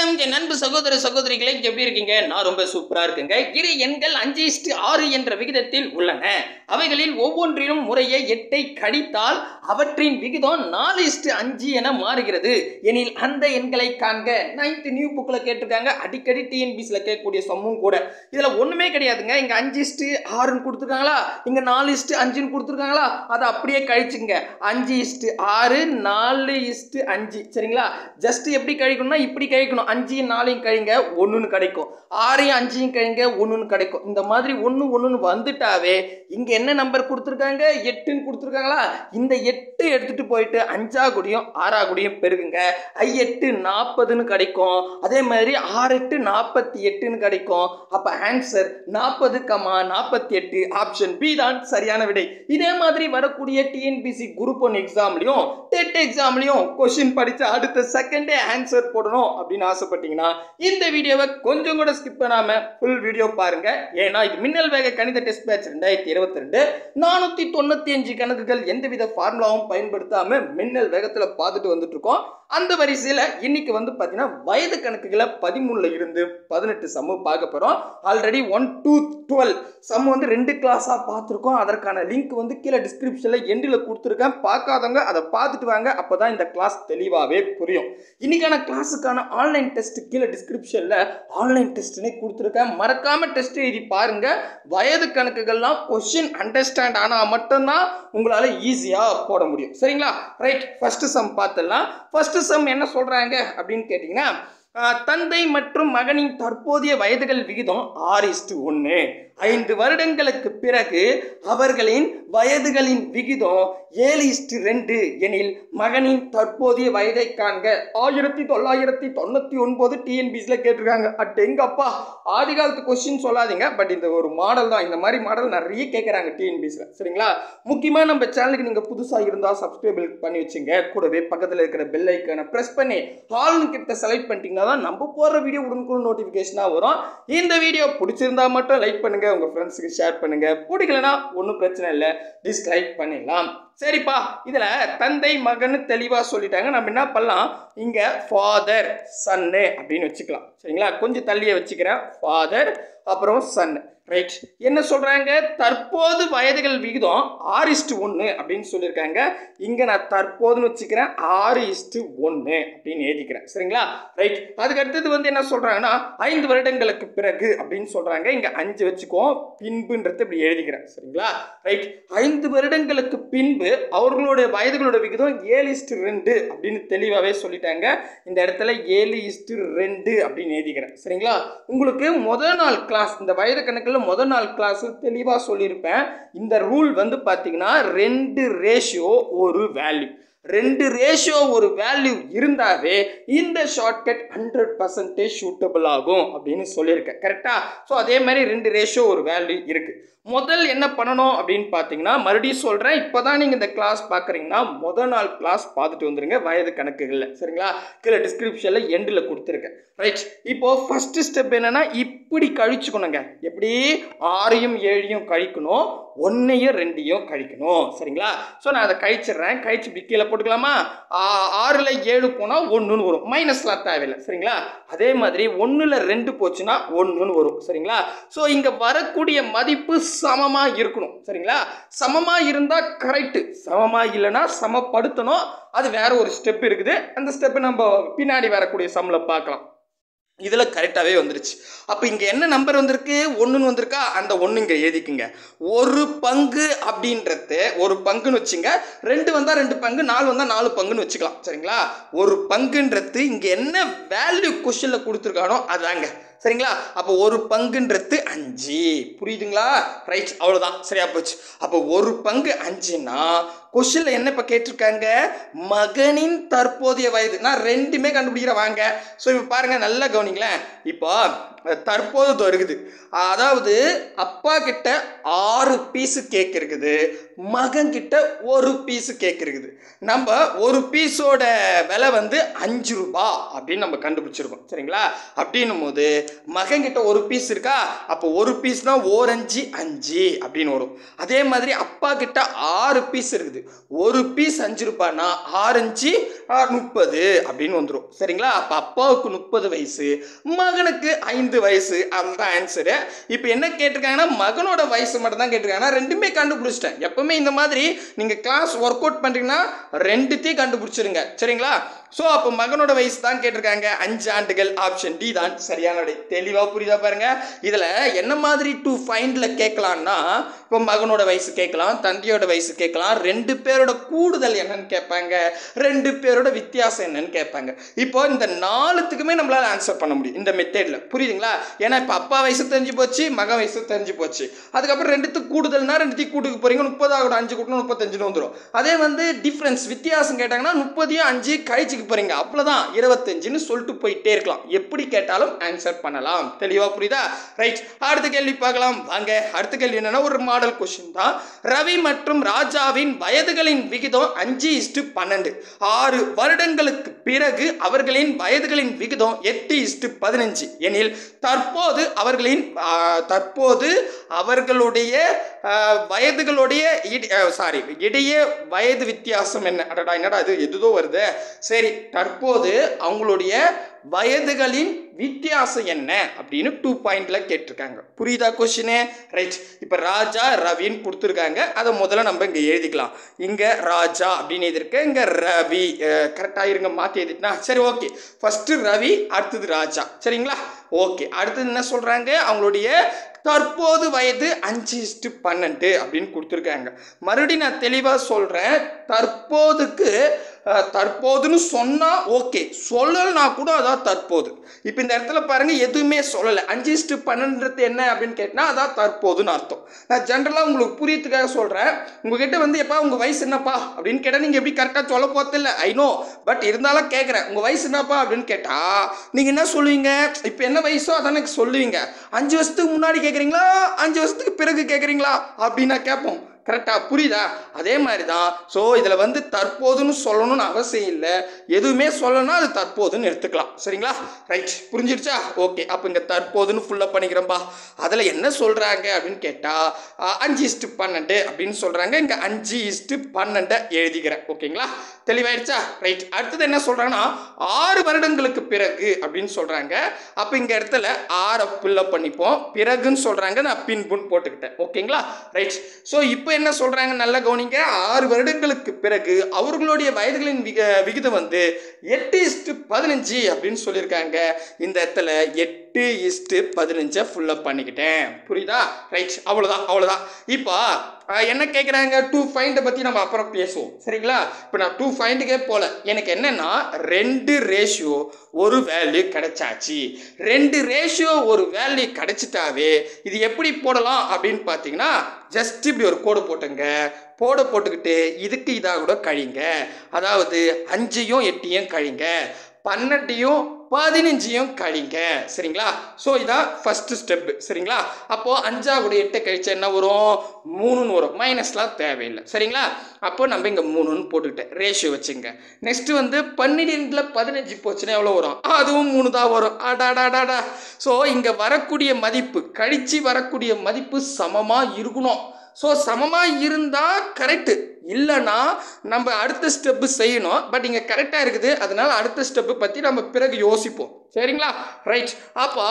வணக்கம் என் அன்பு சகோதர சகோதரிகளை எப்படி இருக்கீங்க நான் ரொம்ப சூப்பரா இருக்குங்க இரு எண்கள் அஞ்சு இஸ்டு ஆறு என்ற விகிதத்தில் உள்ளன அவைகளில் ஒவ்வொன்றிலும் முறையே எட்டை கழித்தால் அவற்றின் விகிதம் நாலு இஸ்டு அஞ்சு என மாறுகிறது எனில் அந்த எண்களை காண்க நைன்த் நியூ புக்கில் கேட்டிருக்காங்க அடிக்கடி டிஎன்பிசியில் கேட்கக்கூடிய சம்மும் கூட இதில் ஒன்றுமே கிடையாதுங்க இங்கே அஞ்சு இஸ்டு ஆறுன்னு கொடுத்துருக்காங்களா இங்கே நாலு இஸ்டு அஞ்சுன்னு கொடுத்துருக்காங்களா அதை அப்படியே கழிச்சுங்க அஞ்சு இஸ்டு ஆறு நாலு இஸ்டு அஞ்சு சரிங்களா ஜஸ்ட் எப்படி கழிக்கணும்னா இப்படி கழிக்கணும் அஞ்சையும் நாலையும் கழிங்க ஒன்றுன்னு கிடைக்கும் ஆறையும் அஞ்சையும் கழிங்க ஒன்றுன்னு கிடைக்கும் இந்த மாதிரி ஒன்று ஒன்றுன்னு வந்துட்டாவே இங்கே என்ன நம்பர் கொடுத்துருக்காங்க எட்டுன்னு கொடுத்துருக்காங்களா இந்த எட்டு எடுத்துகிட்டு போயிட்டு அஞ்சா குடியும் ஆறா குடியும் பெருகுங்க ஐ எட்டு நாற்பதுன்னு கிடைக்கும் அதே மாதிரி ஆறு எட்டு நாற்பத்தி எட்டுன்னு கிடைக்கும் அப்போ ஆன்சர் நாற்பது கமா நாற்பத்தி எட்டு ஆப்ஷன் பி தான் சரியான விடை இதே மாதிரி வரக்கூடிய டிஎன்பிசி குரூப் ஒன் எக்ஸாம்லையும் டெட் எக்ஸாம்லையும் கொஷின் படித்து அடுத்த செகண்டே ஆன்சர் போடணும் அப்படின்னு ஆசைப்பட்டீங்கன்னா இந்த வீடியோவை கொஞ்சம் கூட ஸ்கிப் பண்ணாமல் ஃபுல் வீடியோ பாருங்க ஏன்னா இது மின்னல் வேக கணித டெஸ்ட் பேட்ச் ரெண்டாயிரத்தி இருபத்தி ரெண்டு நானூற்றி தொண்ணூற்றி அஞ்சு கணக்குகள் எந்தவித ஃபார்முலாவும் பயன்படுத்தாமல் மின்னல் வேகத்தில் பார்த்துட்டு வந்துட்டு இருக்கோம் அந்த வரிசையில் இன்னைக்கு வந்து பார்த்தீங்கன்னா வயது கணக்குகளை பதிமூணுல இருந்து பதினெட்டு சம்மு பார்க்க போகிறோம் already one two twelve sum வந்து ரெண்டு கிளாஸாக பார்த்துருக்கோம் அதற்கான லிங்க் வந்து கீழே டிஸ்கிரிப்ஷனில் எண்டில் கொடுத்துருக்கேன் பார்க்காதவங்க அதை பார்த்துட்டு வாங்க அப்போ தான் இந்த கிளாஸ் தெளிவாகவே புரியும் இன்னைக்கான கிளாஸுக்கான ஆன்லைன் டெஸ்ட் கீழே டிஸ்கிரிப்ஷனில் ஆன்லைன் டெஸ்ட்னே கொடுத்துருக்கேன் மறக்காமல் டெஸ்ட் எழுதி பாருங்க வயது கணக்குகள்லாம் கொஷின் அண்டர்ஸ்டாண்ட் ஆனால் மட்டும்தான் உங்களால் ஈஸியாக போட முடியும் சரிங்களா ரைட் ஃபஸ்ட்டு சம் பார்த்துடலாம் ஃபஸ்ட்டு சம் என்ன சொல்கிறாங்க அப்படின்னு கேட்டிங்கன்னா ஆஹ், தந்தை மற்றும் மகனின் தற்போதைய வயதுகள் விகிதம் ஆறு இஸ்டு ஒன்று ஐந்து வருடங்களுக்கு பிறகு அவர்களின் வயதுகளின் விகிதம் ஏழு இஸ்டு ரெண்டு எனில் மகனின் தற்போதைய வயதை காண்க ஆயிரத்தி தொள்ளாயிரத்தி தொண்ணூற்றி ஒன்பது டிஎன்பிசியில் கேட்டிருக்காங்க அட் எங்கப்பா ஆதி காலத்து கொஸ்டின் சொல்லாதீங்க பட் இந்த ஒரு மாடல் தான் இந்த மாதிரி மாடல் நிறைய கேட்குறாங்க டிஎன்பிசியில் சரிங்களா முக்கியமாக நம்ம சேனலுக்கு நீங்கள் புதுசாக இருந்தால் சப்ஸ்கிரைபிள் பண்ணி வச்சுங்க கூடவே பக்கத்தில் இருக்கிற பெல் ஐக்கானை ப்ரெஸ் பண்ணி ஹால்னு கிட்ட செலக்ட் பண்ணிட்டீங்கன்னா தான் நம்ம போடுற வீடியோ உடனுக்குடன் நோட்டிஃபிகேஷனாக வரும் இந்த வீடியோ பிடிச்சிருந்தா மட்டும் லைக் பண்ணுங்க உங்க ஃப்ரெண்ட்ஸுக்கு ஷேர் பண்ணுங்க பிடிக்கலனா ஒன்றும் பிரச்சனை இல்லை டிஸ்லைக் பண்ணிடலாம் சரிப்பா இதில் தந்தை மகன்னு தெளிவாக சொல்லிட்டாங்க நம்ம என்ன பண்ணலாம் இங்கே ஃபாதர் சன்னு அப்படின்னு வச்சுக்கலாம் சரிங்களா கொஞ்சம் தள்ளியே வச்சுக்கிறேன் ஃபாதர் அப்புறம் சன் ரைட் என்ன சொல்கிறாங்க தற்போது வயதுகள் விகிதம் ஆறு இஸ்டு ஒன்று அப்படின்னு சொல்லியிருக்காங்க இங்கே நான் தற்போதுன்னு வச்சுக்கிறேன் ஆறு இஸ்டு ஒன்று அப்படின்னு எழுதிக்கிறேன் சரிங்களா ரைட் அதுக்கு அடுத்தது வந்து என்ன சொல்கிறாங்கன்னா ஐந்து வருடங்களுக்கு பிறகு அப்படின்னு சொல்கிறாங்க இங்கே அஞ்சு வச்சுக்குவோம் பின்புன்றது இப்படி எழுதிக்கிறேன் சரிங்களா ரைட் ஐந்து வருடங்களுக்கு பின்பு அவர்களுடைய வயதுகளோட விகிதம் ஏழு இஸ்டு ரெண்டு அப்படின்னு தெளிவாகவே சொல்லிட்டாங்க இந்த இடத்துல ஏழு இஸ்டு ரெண்டு அப்படின்னு எழுதிக்கிறேன் சரிங்களா உங்களுக்கு முதல் நாள் கிளாஸ் இந்த வயது கணக்கில் முதல் நாள் கிளாஸ் தெளிவாக சொல்லியிருப்பேன் இந்த ரூல் வந்து பார்த்தீங்கன்னா ரெண்டு ரேஷியோ ஒரு வேல்யூ ரெண்டு ரேஷியோ ஒரு வேல்யூ இருந்தாவே இந்த ஷார்ட்கட் ஹண்ட்ரட் பர்சன்டேஜ் ஷூட்டபிள் ஆகும் அப்படின்னு சொல்லியிருக்கேன் கரெக்டா ஸோ அதே மாதிரி ரெண்டு ரேஷியோ ஒரு வேல்யூ இருக்குது முதல் என்ன பண்ணணும் அப்படின்னு பார்த்தீங்கன்னா மறுபடியும் சொல்கிறேன் இப்போ தான் நீங்கள் இந்த கிளாஸ் பார்க்குறீங்கன்னா முதல் நாள் கிளாஸ் பார்த்துட்டு வந்துருங்க வயது கணக்குகளில் சரிங்களா கீழே டிஸ்கிரிப்ஷனில் எண்டில் கொடுத்துருக்கேன் ரைட் இப்போது ஃபஸ்ட்டு ஸ்டெப் என்னென்னா இப்படி கழிச்சுக்கணுங்க எப்படி ஆறையும் ஏழையும் கழிக்கணும் ஒன்றையும் ரெண்டையும் கழிக்கணும் சரிங்களா ஸோ நான் அதை கழிச்சிடுறேன் கழிச்சு இப்படி கீழே போட்டுக்கலாமா ஆ- ஆறில் ஏழு போனால் ஒன்றுன்னு வரும் மைனஸ்லாம் தேவையில்லை சரிங்களா அதே மாதிரி ஒன்றில் ரெண்டு போச்சுன்னா ஒன்றுன்னு வரும் சரிங்களா ஸோ இங்கே வரக்கூடிய மதிப்பு சமமாக இருக்கணும் சரிங்களா சமமாக இருந்தால் கரெக்டு சமமாக இல்லைன்னா சமப்படுத்தணும் அது வேற ஒரு ஸ்டெப் இருக்குது அந்த ஸ்டெப்பை நம்ம பின்னாடி வரக்கூடிய சம்மில் பார்க்கலாம் இதில் கரெக்டாகவே வந்துருச்சு அப்போ இங்கே என்ன நம்பர் வந்திருக்கு ஒன்றுன்னு வந்திருக்கா அந்த ஒன்று இங்கே எழுதிக்குங்க ஒரு பங்கு அப்படின்றது ஒரு பங்குன்னு வச்சுங்க ரெண்டு வந்தால் ரெண்டு பங்கு நாலு வந்தால் நாலு பங்குன்னு வச்சுக்கலாம் சரிங்களா ஒரு பங்குன்றது இங்கே என்ன வேல்யூ கொஷனில் கொடுத்துருக்கானோ அதாங்க சரிங்களா அப்போ ஒரு பங்குன்றது அஞ்சு புரியுதுங்களா ரைட் அவ்வளோதான் சரியா போச்சு அப்போ ஒரு பங்கு அஞ்சுன்னா கொஷனில் என்ன இப்போ கேட்டிருக்காங்க மகனின் தற்போதைய வயது நான் ரெண்டுமே கண்டுபிடிக்கிற வாங்க ஸோ இப்போ பாருங்கள் நல்லா கவனிங்களேன் இப்போ தற்போது இதோ இருக்குது அதாவது அப்பா கிட்ட ஆறு பீஸு கேக் இருக்குது மகன் கிட்ட ஒரு பீஸு கேக் இருக்குது நம்ம ஒரு பீஸோட விலை வந்து அஞ்சு ரூபா அப்படின்னு நம்ம கண்டுபிடிச்சிருக்கோம் சரிங்களா அப்படின்னும் போது மகன் கிட்ட ஒரு பீஸ் இருக்கா அப்போ ஒரு பீஸ்னா ஓரஞ்சு அஞ்சு அப்படின்னு வரும் அதே மாதிரி அப்பா கிட்ட ஆறு பீஸ் இருக்குது ஒரு பீஸ் அஞ்சு ரூபாய்னா ஆரஞ்சு முப்பது அப்படின்னு வந்துடும் சரிங்களா அப்போ அப்பாவுக்கு முப்பது வயசு மகனுக்கு ஐந்து வயசு அந்த ஆன்சரு இப்போ என்ன கேட்டிருக்காங்கன்னா மகனோட வயசு மட்டும் தான் கேட்டிருக்காங்க ரெண்டுமே கண்டுபிடிச்சிட்டேன் எப்பவுமே இந்த மாதிரி நீங்கள் கிளாஸ் ஒர்க் அவுட் பண்ணுறீங்கன்னா ரெண்டுத்தையும் கண்டுபிடிச்சிருங்க சரிங்களா ஸோ அப்போ மகனோட வயசு தான் கேட்டிருக்காங்க அஞ்சு ஆண்டுகள் ஆப்ஷன் டி தான் சரியான விடை தெளிவாக புரியுதா பாருங்க இதில் என்ன மாதிரி டூ ஃபைண்டில் கேட்கலான்னா இப்போ மகனோட வயசு கேட்கலாம் தந்தையோட வயசு கேட்கலாம் ரெண்டு பேரோட கூடுதல் என்னன்னு கேட்பாங்க ரெண்டு பேரோட வித்தியாசம் என்னன்னு கேட்பாங்க இப்போ இந்த நாலுத்துக்குமே நம்மளால ஆன்சர் பண்ண முடியும் இந்த மெத்தேடில் புரியுதுங்களா ஏன்னா இப்போ அப்பா வயசு தெரிஞ்சு போச்சு மகன் வயசு தெரிஞ்சு போச்சு அதுக்கப்புறம் ரெண்டுத்துக்கு கூடுதல்னா ரெண்டுத்தையும் கூட்டுக்கு போறீங்க முப்பது ஆகணும் அஞ்சு கூட்டணும் முப்பத்தஞ்சுன்னு வந்துடும் அதே வந்து டிஃப்ரென்ஸ் வித்தியாசம் கேட்டாங்கன்னா முப்பதையும் அஞ்சு கழிச்சுக்கு போறீங்க அவ்வளோதான் இருபத்தஞ்சுன்னு சொல்லிட்டு போயிட்டே இருக்கலாம் எப்படி கேட்டாலும் ஆன்சர் பண்ணலாம் தெளிவா புரியுதா ரைட் அடுத்த கேள்வி பார்க்கலாம் வாங்க அடுத்த கேள்வி என்னன்னா ஒரு மாடல் கொஸ்டின் தான் ரவி மற்றும் ராஜாவின் வயதுகளின் விகிதம் அஞ்சு இஸ்டு பன்னெண்டு ஆறு வருடங்களுக்கு பிறகு அவர்களின் வயதுகளின் விகிதம் எட்டு இஸ்டு பதினஞ்சு எனில் தற்போது அவர்களின் ஆ, தற்போது அவர்களுடைய ஆ, வயதுகளுடைய சாரி இடையே வயது வித்தியாசம் என்ன அடடா என்னடா இது எதுதோ வருது சரி தற்போது அவங்களுடைய வயதுகளின் வித்தியாசம் என்ன அப்படின்னு டூ பாயிண்ட்ல கேட்டிருக்காங்க புரியுதா கொஸ்டினு ரைட் இப்போ ராஜா ரவின்னு கொடுத்துருக்காங்க அதை முதல்ல நம்ம இங்கே எழுதிக்கலாம் இங்கே ராஜா அப்படின்னு எழுதிருக்கு இங்கே ரவி கரெக்டாக இருங்க மாற்றி எழுதிட்டுனா சரி ஓகே ஃபஸ்ட்டு ரவி அடுத்தது ராஜா சரிங்களா ஓகே அடுத்தது என்ன சொல்கிறாங்க அவங்களுடைய தற்போது வயது அஞ்சு இஸ்டு பன்னெண்டு அப்படின்னு கொடுத்துருக்காங்க மறுபடியும் நான் தெளிவாக சொல்கிறேன் தற்போதுக்கு அஹ், தற்போதுன்னு சொன்னால் ஓகே சொல்லலைனா கூட அதான் தற்போது இப்போ இந்த இடத்துல பாருங்கள் எதுவுமே சொல்லலை அஞ்சு இஸ்டு பன்னெண்டுன்றது என்ன அப்படின்னு கேட்டால் அதான் தற்போதுன்னு அர்த்தம் நான் ஜென்ரலாக உங்களுக்கு புரியத்துக்காக சொல்கிறேன் உங்ககிட்ட வந்து எப்பா உங்கள் வயசு என்னப்பா அப்படின்னு கேட்டால் நீங்கள் எப்படி கரெக்டாக சொல்ல போகிறதில்ல ஐ நோ பட் இருந்தாலும் கேட்குறேன் உங்கள் வயசு என்னப்பா அப்படின்னு கேட்டால் நீங்கள் என்ன சொல்லுவீங்க இப்போ என்ன வயசோ அதான் எனக்கு சொல்லுவீங்க அஞ்சு வருஷத்துக்கு முன்னாடி கேட்குறீங்களா அஞ்சு வருஷத்துக்கு பிறகு கேட்குறீங்களா அப்படின்னு நான் கேட்போம் கரெக்டாக புரியுதா அதே மாதிரி தான் ஸோ இதில் வந்து தற்போதுன்னு சொல்லணும்னு அவசியம் இல்லை எதுவுமே சொல்லணும்னா அது தற்போதுன்னு எடுத்துக்கலாம் சரிங்களா ரைட் புரிஞ்சிருச்சா ஓகே அப்போ இங்கே தற்போதுன்னு ஃபுல்லாக பண்ணிக்கிறோம்பா அதில் என்ன சொல்கிறாங்க அப்படின்னு கேட்டால் அஞ்சு இஸ்ட்டு பன்னெண்டு அப்படின்னு சொல்கிறாங்க இங்கே அஞ்சு இஸ்ட்டு பன்னெண்டை எழுதிக்கிறேன் ஓகேங்களா தெளிவாயிடுச்சா ரைட் அடுத்தது என்ன சொல்கிறாங்கன்னா ஆறு வருடங்களுக்கு பிறகு அப்படின்னு சொல்கிறாங்க அப்போ இங்கே இடத்துல ஆறை ஃபில்லப் பண்ணிப்போம் பிறகுன்னு சொல்கிறாங்க நான் பின் புன் போட்டுக்கிட்டேன் ஓகேங்களா ரைட் ஸோ இப்போ என்ன சொல்கிறாங்க நல்லா கவனிங்க ஆறு வருடங்களுக்கு பிறகு அவர்களுடைய வயதுகளின் விக விகிதம் வந்து எட்டு இஸ்ட்டு பதினஞ்சு அப்படின்னு சொல்லியிருக்காங்க இந்த இடத்துல எட்டு இஸ்ட்டு பதினஞ்சை ஃபுல்லப் பண்ணிக்கிட்டேன் புரியுதா ரைட் அவ்வளோதான் அவ்வளோதான் இப்போ அஹ், என்ன கேட்குறாங்க டூ ஃபைண்டை பற்றி நம்ம அப்புறம் பேசுவோம் சரிங்களா இப்போ நான் டூ ஃபைண்டுக்கே போகல எனக்கு என்னென்னா ரெண்டு ரேஷியோ ஒரு வேல்யூ கிடைச்சாச்சு ரெண்டு ரேஷியோ ஒரு வேல்யூ கிடைச்சிட்டாவே இது எப்படி போடலாம் அப்படின்னு பார்த்தீங்கன்னா ஜஸ்ட் இப்படி ஒரு கோடு போட்டுங்க போட போட்டுக்கிட்டு இதுக்கு இதாக கூட கழிங்க அதாவது அஞ்சையும் எட்டையும் கழிங்க பன்னெண்டையும் பதினஞ்சையும் கழிங்க சரிங்களா ஸோ இதான் ஃபஸ்ட்டு ஸ்டெப்பு சரிங்களா அப்போது அஞ்சா கூட எட்டை கழிச்சா என்ன வரும் மூணுன்னு வரும் மைனஸ்லாம் தேவையில்லை சரிங்களா அப்போ நம்ம இங்கே மூணுன்னு போட்டுக்கிட்டேன் ரேஷியோ வச்சுங்க நெக்ஸ்ட்டு வந்து பன்னிரெண்டில் பதினஞ்சு போச்சுன்னா எவ்வளோ வரும் அதுவும் மூணு தான் வரும் அடாடாடாடா ஸோ இங்கே வரக்கூடிய மதிப்பு கழிச்சு வரக்கூடிய மதிப்பு சமமாக இருக்கணும் ஸோ சமமாக இருந்தால் கரெக்டு இல்லைன்னா நம்ம அடுத்த ஸ்டெப்பு செய்யணும் பட் இங்கே கரெக்டாக இருக்குது அதனால அடுத்த ஸ்டெப்பு பற்றி நம்ம பிறகு யோசிப்போம் சரிங்களா ரைட் அப்போ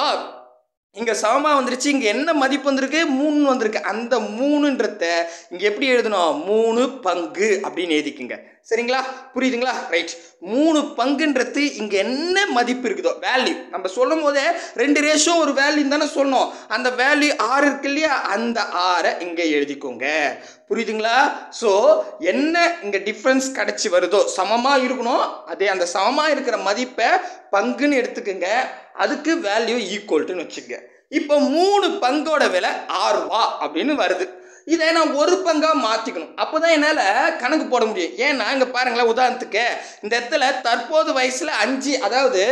இங்கே சமமாக வந்துருச்சு இங்கே என்ன மதிப்பு வந்திருக்கு மூணு வந்திருக்கு அந்த மூணுன்றத இங்கே எப்படி எழுதணும் மூணு பங்கு அப்படின்னு எழுதிக்குங்க சரிங்களா புரியுதுங்களா ரைட் மூணு பங்குன்றது இங்கே என்ன மதிப்பு இருக்குதோ வேல்யூ நம்ம சொல்லும் போதே ரெண்டு ரேஷோ ஒரு வேல்யூ தானே சொல்லணும் அந்த வேல்யூ ஆறு இருக்கு இல்லையா அந்த ஆறை இங்கே எழுதிக்கோங்க புரியுதுங்களா ஸோ என்ன இங்கே டிஃப்ரென்ஸ் கிடச்சி வருதோ சமமாக இருக்கணும் அதே அந்த சமமாக இருக்கிற மதிப்பை பங்குன்னு எடுத்துக்கோங்க அதுக்கு வேல்யூ ஈக்குவல்ட்டுன்னு வச்சுக்கோங்க இப்போ மூணு பங்கோட விலை ஆறு ரூபா அப்படின்னு வருது இதை நான் ஒரு பங்காக மாற்றிக்கணும் அப்போ தான் என்னால் கணக்கு போட முடியும் ஏன்னா இங்கே பாருங்களேன் உதாரணத்துக்கு இந்த இடத்துல தற்போது வயசில் அஞ்சு அதாவது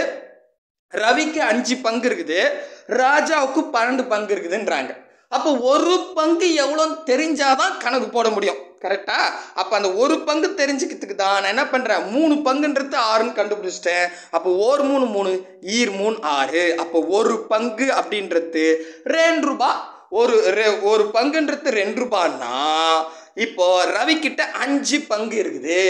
ரவிக்கு அஞ்சு பங்கு இருக்குது ராஜாவுக்கு பன்னெண்டு பங்கு இருக்குதுன்றாங்க அப்போ ஒரு பங்கு எவ்வளோன்னு தெரிஞ்சாதான் கணக்கு போட முடியும் கரெக்டா அப்போ அந்த ஒரு பங்கு தெரிஞ்சுக்கிறதுக்கு தான் நான் என்ன பண்ணுறேன் மூணு பங்குன்றது ஆறுன்னு கண்டுபிடிச்சிட்டேன் அப்போ ஒரு மூணு மூணு ஈர் மூணு ஆறு அப்போ ஒரு பங்கு அப்படின்றது ரெண்டு ரூபா ஒரு ரெ- ஒரு பங்குன்றது ரெண்டு ரூபான்னா இப்போ ரவி கிட்ட அஞ்சு பங்கு இருக்குது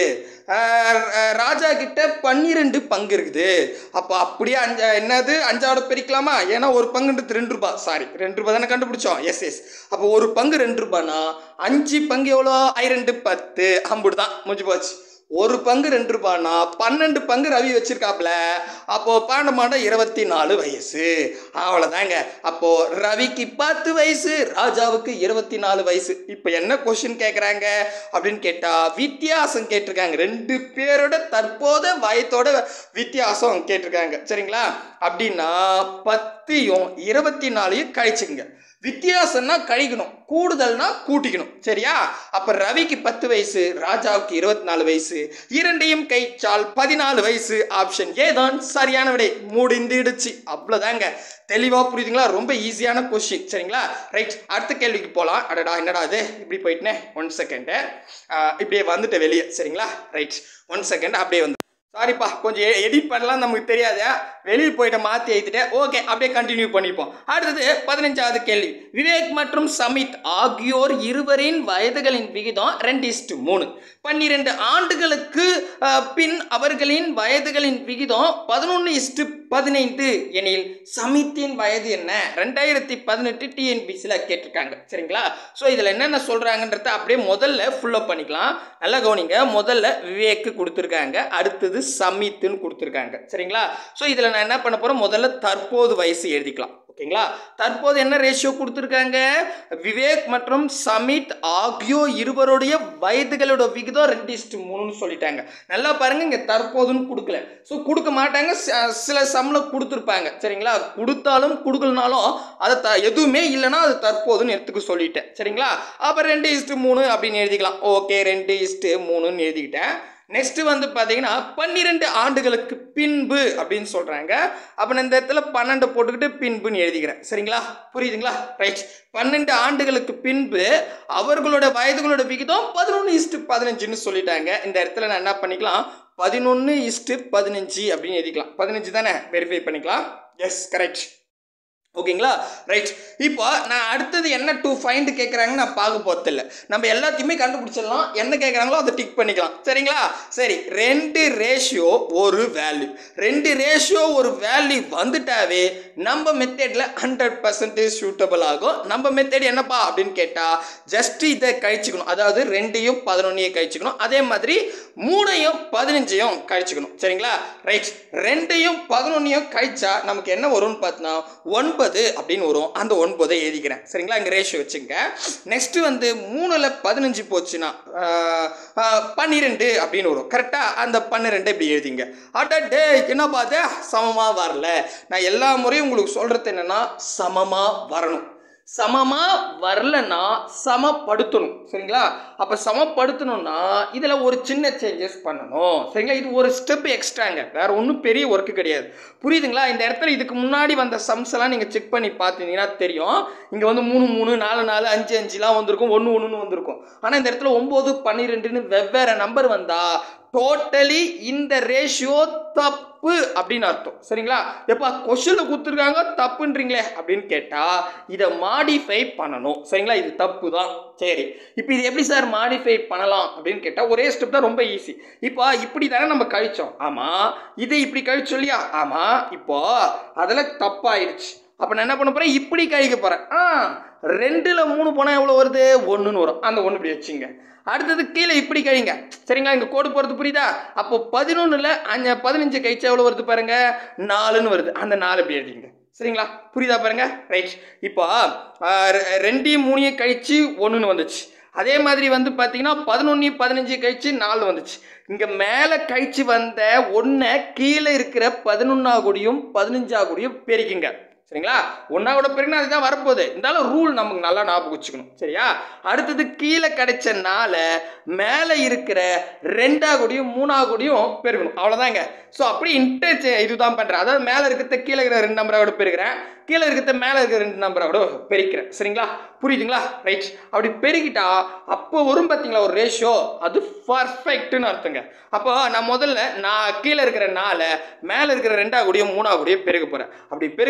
அஹ், அஹ், ராஜா கிட்ட பன்னிரெண்டு பங்கு இருக்குது அப்போ அப்படியே அஞ்சு என்னது அஞ்சாவோட பிரிக்கலாமா ஏன்னா ஒரு பங்குன்றது ரெண்டு ரூபாய் சாரி ரெண்டு ரூபாய் தானே கண்டுபிடிச்சோம் எஸ் எஸ் அப்போ ஒரு பங்கு ரெண்டு ரூபாய்னா அஞ்சு பங்கு எவ்வளோ ஐ ரெண்டு பத்து அம்புடு தான் முடிஞ்சு போச்சு ஒரு பங்கு ரெண்டு ரூபாய்னா பன்னெண்டு பங்கு ரவி வச்சிருக்காப்ல அப்போ பன்னெண்டு மாடம் இருபத்தி நாலு வயசு அவ்வளோதாங்க அப்போ ரவிக்கு பத்து வயசு ராஜாவுக்கு இருபத்தி நாலு வயசு இப்போ என்ன கொஷின் கேட்குறாங்க அப்படின்னு கேட்டா வித்தியாசம் கேட்டிருக்காங்க ரெண்டு பேரோட தற்போத வயத்தோட வித்தியாசம் கேட்டிருக்காங்க சரிங்களா அப்படின்னா பத்தையும் இருபத்தி நாலையும் கழிச்சுங்க வித்தியாசம்னா கழிக்கணும் கூடுதல்னா கூட்டிக்கணும் சரியா அப்ப ரவிக்கு பத்து வயசு ராஜாவுக்கு இருபத்தி நாலு வயசு இரண்டையும் கைச்சால் பதினாலு வயசு ஆப்ஷன் ஏ தான் சரியான விடை முடிந்துடுச்சு அவ்வளோதாங்க தெளிவா புரியுதுங்களா ரொம்ப ஈஸியான கொஸ்டின் சரிங்களா ரைட் அடுத்த கேள்விக்கு போகலாம் அடடா என்னடா இது இப்படி போயிட்டுனே ஒன் செகண்டு இப்படியே வந்துட்டு வெளியே சரிங்களா ரைட் ஒன் செகண்ட் அப்படியே வந்து சாரிப்பா கொஞ்சம் எடிட் பண்ணலாம் நமக்கு தெரியாது வெளியே போயிட்ட மாற்றி எழுதிட்டேன் ஓகே அப்படியே கண்டினியூ பண்ணிப்போம் அடுத்தது பதினஞ்சாவது கேள்வி விவேக் மற்றும் சமித் ஆகியோர் இருவரின் வயதுகளின் விகிதம் ரெண்டு இஸ்டு மூணு பன்னிரெண்டு ஆண்டுகளுக்கு அஹ், பின் அவர்களின் வயதுகளின் விகிதம் பதினொன்று இஸ்டு பதினைந்து எனில் சமித்தின் வயது என்ன ரெண்டாயிரத்தி பதினெட்டு டிஎன்பிசியில் கேட்டிருக்காங்க சரிங்களா ஸோ இதில் என்னென்ன சொல்கிறாங்கன்றத அப்படியே முதல்ல ஃபுல்லப் பண்ணிக்கலாம் நல்லா கவனிங்க முதல்ல விவேக்கு கொடுத்துருக்காங்க அடுத்தது சமித்துன்னு கொடுத்துருக்காங்க சரிங்களா ஸோ இதில் நான் என்ன பண்ண போகிறேன் முதல்ல தற்போது வயசு எழுதிக்கலாம் ஓகேங்களா தற்போது என்ன ரேஷியோ கொடுத்துருக்காங்க விவேக் மற்றும் சமித் ஆகியோ இருவருடைய வயதுகளோட விகிதம் ரெண்டு இஸ்டு மூணுன்னு சொல்லிட்டாங்க நல்லா பாருங்க இங்கே தற்போதுன்னு கொடுக்கல ஸோ கொடுக்க மாட்டாங்க ச- சில சம்பளம் கொடுத்துருப்பாங்க சரிங்களா கொடுத்தாலும் கொடுக்கலனாலும் அதை த எதுவுமே இல்லைன்னா அது தற்போதுன்னு எடுத்துக்க சொல்லிட்டேன் சரிங்களா அப்போ ரெண்டு இஸ்டு மூணு அப்படின்னு எழுதிக்கலாம் ஓகே ரெண்டு இஸ்டு மூணுன்னு எழுதிக்கிட்டேன் நெக்ஸ்ட் வந்து பார்த்தீங்கன்னா பன்னிரெண்டு ஆண்டுகளுக்கு பின்பு அப்படின்னு சொல்கிறாங்க அப்போ நான் இந்த இடத்துல பன்னெண்டு போட்டுக்கிட்டு பின்புன்னு எழுதிக்கிறேன் சரிங்களா புரியுதுங்களா ரைட் பன்னெண்டு ஆண்டுகளுக்கு பின்பு அவர்களோட வயதுகளோட விகிதம் பதினொன்று இஸ்ட்டு பதினஞ்சுன்னு சொல்லிட்டாங்க இந்த இடத்துல நான் என்ன பண்ணிக்கலாம் பதினொன்று இஸ்ட்டு பதினஞ்சு அப்படின்னு எழுதிக்கலாம் பதினஞ்சு தானே வெரிஃபை பண்ணிக்கலாம் எஸ் கரெக்ட் ஓகேங்களா ரைட் இப்போ நான் அடுத்தது என்ன டூ ஃபைண்ட் கேட்குறாங்கன்னு நான் பார்க்க போகிறதில்ல நம்ம எல்லாத்தையுமே கண்டுபிடிச்சிடலாம் என்ன கேட்குறாங்களோ அதை டிக் பண்ணிக்கலாம் சரிங்களா சரி ரெண்டு ரேஷியோ ஒரு வேல்யூ ரெண்டு ரேஷியோ ஒரு வேல்யூ வந்துட்டாவே நம்ம மெத்தடில் ஹண்ட்ரட் பர்சன்டேஜ் சூட்டபிள் ஆகும் நம்ம மெத்தட் என்னப்பா அப்படின்னு கேட்டால் ஜஸ்ட் இதை கழிச்சுக்கணும் அதாவது ரெண்டையும் பதினொன்னையும் கழிச்சுக்கணும் அதே மாதிரி மூணையும் பதினஞ்சையும் கழிச்சுக்கணும் சரிங்களா ரைட் ரெண்டையும் பதினொன்னையும் கழிச்சா நமக்கு என்ன வரும்னு பார்த்தோன்னா ஒன்பது அப்படின்னு வரும் அந்த ஒன்பதை எழுதிக்கிறேன் சரிங்களா இங்கே ரேஷியோ வச்சுங்க நெக்ஸ்ட்டு வந்து மூணில் பதினஞ்சு போச்சுன்னா ஆஹ், ஆஹ், பன்னிரெண்டு அப்படின்னு வரும் கரெக்டாக அந்த பன்னிரெண்டு இப்படி எழுதிங்க அட டே என்ன பார்த்து சமமாக வரல நான் எல்லா முறையும் உங்களுக்கு சொல்கிறது என்னென்னா சமமாக வரணும் சமமா வரலன்னா சமப்படுத்தணும் சரிங்களா அப்போ சமப்படுத்தணும்னா இதில் ஒரு சின்ன சேஞ்சஸ் பண்ணணும் சரிங்களா இது ஒரு ஸ்டெப் எக்ஸ்ட்ராங்க வேற ஒன்றும் பெரிய ஒர்க்கு கிடையாது புரியுதுங்களா இந்த இடத்துல இதுக்கு முன்னாடி வந்த சம்ஸ் எல்லாம் நீங்கள் செக் பண்ணி பார்த்தீங்கன்னா தெரியும் இங்கே வந்து மூணு மூணு நாலு நாலு அஞ்சு அஞ்சுலாம் வந்திருக்கும் ஒன்று ஒன்றுன்னு வந்திருக்கும் ஆனால் இந்த இடத்துல ஒம்பது பன்னிரெண்டுன்னு வெவ்வேறு நம்பர் வந்தா டோட்டலி இந்த ரேஷியோ தப்பு அப்படின்னு அர்த்தம் சரிங்களா எப்பா கொஷனில் கொடுத்துருக்காங்க தப்புன்றீங்களே அப்படின்னு கேட்டால் இதை மாடிஃபை பண்ணணும் சரிங்களா இது தப்பு தான் சரி இப்போ இது எப்படி சார் மாடிஃபை பண்ணலாம் அப்படின்னு கேட்டால் ஒரே ஸ்டெப் தான் ரொம்ப ஈஸி இப்போ இப்படி தானே நம்ம கழிச்சோம் ஆமாம் இதை இப்படி கழிச்சோம் இல்லையா ஆமாம் இப்போ அதில் தப்பாயிடுச்சு அப்போ நான் என்ன பண்ண போகிறேன் இப்படி கழிக்க போகிறேன் ஆ ரெண்டில் மூணு போனால் எவ்வளோ வருது ஒன்றுன்னு வரும் அந்த ஒன்று இப்படி வச்சுங்க அடுத்தது கீழே இப்படி கழிங்க சரிங்களா இங்கே கோடு போகிறது புரியுதா அப்போ பதினொன்றில் அஞ்சு பதினஞ்சு கழிச்சா எவ்வளோ வருது பாருங்க நாலுன்னு வருது அந்த நாலு இப்படி எழுதிங்க சரிங்களா புரியுதா பாருங்க ரைட் இப்போ ஆ, ரெ- ரெண்டையும் மூணையும் கழிச்சு ஒன்றுன்னு வந்துச்சு அதே மாதிரி வந்து பார்த்தீங்கன்னா பதினொன்று பதினஞ்சு கழிச்சு நாலு வந்துச்சு இங்கே மேலே கழிச்சு வந்த ஒன்றை கீழே இருக்கிற பதினொன்னா கூடியும் பதினஞ்சா கூடியும் பெருக்கிங்க சரிங்களா ஒன்றா கூட பெருக்கினா அதுதான் வரப்போகுது இருந்தாலும் ரூல் நமக்கு நல்லா ஞாபகம் வச்சுக்கணும் சரியா அடுத்தது கீழே கிடைச்ச நாளை மேலே இருக்கிற ரெண்டா கூடியும் மூணா கூடியும் பெருக்கணும் அவ்வளோதாங்க ஸோ அப்படி இன்டர் இதுதான் பண்ணுறேன் அதாவது மேலே இருக்கிறத கீழே இருக்கிற ரெண்டு நம்பரோட பெருக்கிறேன் கீழே இருக்கிறத மேலே இருக்கிற ரெண்டு நம்பரோட பெருக்கிறேன் சரிங்களா புரியுதுங்களா ரைட் அப்படி பெருக்கிட்டா அப்போ வரும் பார்த்தீங்களா ஒரு ரேஷியோ அது பர்ஃபெக்ட்னு அர்த்தங்க அப்போ நான் முதல்ல நான் கீழே இருக்கிற நாளை மேலே இருக்கிற ரெண்டா கூடியும் மூணா கூடியும் பெருக்க போகிறேன் அப்படி பெருகுனா